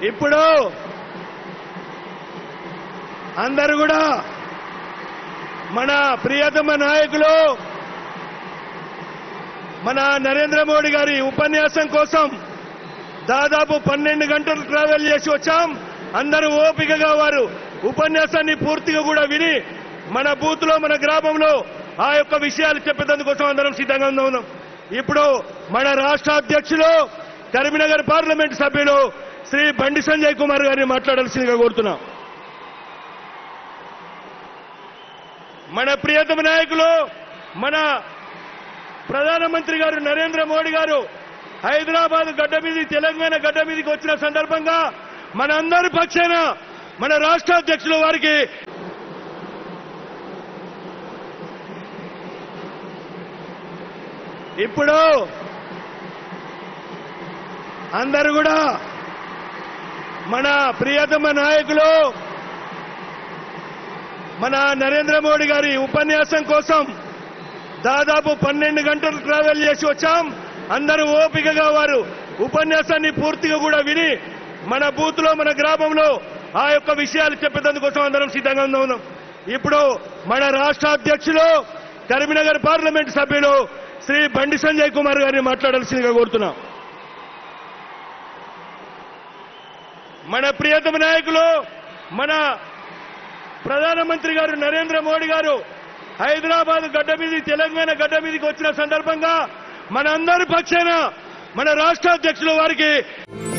ఇప్పుడు అందరూ కూడా మన ప్రియతమ నాయకులు మన నరేంద్ర మోడీ గారి ఉపన్యాసం కోసం దాదాపు పన్నెండు గంటలు ట్రావెల్ చేసి వచ్చాం అందరూ ఓపికగా వారు ఉపన్యాసాన్ని పూర్తిగా కూడా విని మన బూత్ లో మన గ్రామంలో ఆ యొక్క విషయాలు చెప్పేందుకోసం అందరం సిద్ధంగా ఉన్నాం ఇప్పుడు మన రాష్ట్ర అధ్యక్షులు కరీంనగర్ పార్లమెంట్ సభ్యులు శ్రీ బండి సంజయ్ కుమార్ గారిని మాట్లాడాల్సిందిగా కోరుతున్నాం మన ప్రియతమ నాయకులు మన ప్రధానమంత్రి గారు నరేంద్ర మోడీ గారు హైదరాబాద్ గడ్డ మీద తెలంగాణ గడ్డ మీదకి వచ్చిన సందర్భంగా మన అందరి పక్షాన మన రాష్ట్ర అధ్యక్షులు వారికి ఇప్పుడు అందరూ కూడా మన ప్రియతమ నాయకులు మన నరేంద్ర మోడీ గారి ఉపన్యాసం కోసం దాదాపు పన్నెండు గంటలు ట్రావెల్ చేసి వచ్చాం అందరూ ఓపికగా వారు ఉపన్యాసాన్ని పూర్తిగా కూడా విని మన బూత్ లో మన గ్రామంలో ఆ యొక్క విషయాలు చెప్పేందుకోసం అందరం సిద్ధంగా ఉన్నాం ఇప్పుడు మన రాష్ట్ర అధ్యక్షులు కరీంనగర్ పార్లమెంట్ సభ్యులు శ్రీ బండి సంజయ్ కుమార్ గారిని మాట్లాడాల్సిందిగా కోరుతున్నాం మన ప్రియతమ నాయకులు మన ప్రధానమంత్రి గారు నరేంద్ర మోడీ గారు హైదరాబాద్ గడ్డ మీద తెలంగాణ గడ్డ మీదకి వచ్చిన సందర్భంగా మన అందరి పక్షాన మన రాష్ట్ర అధ్యక్షుల వారికి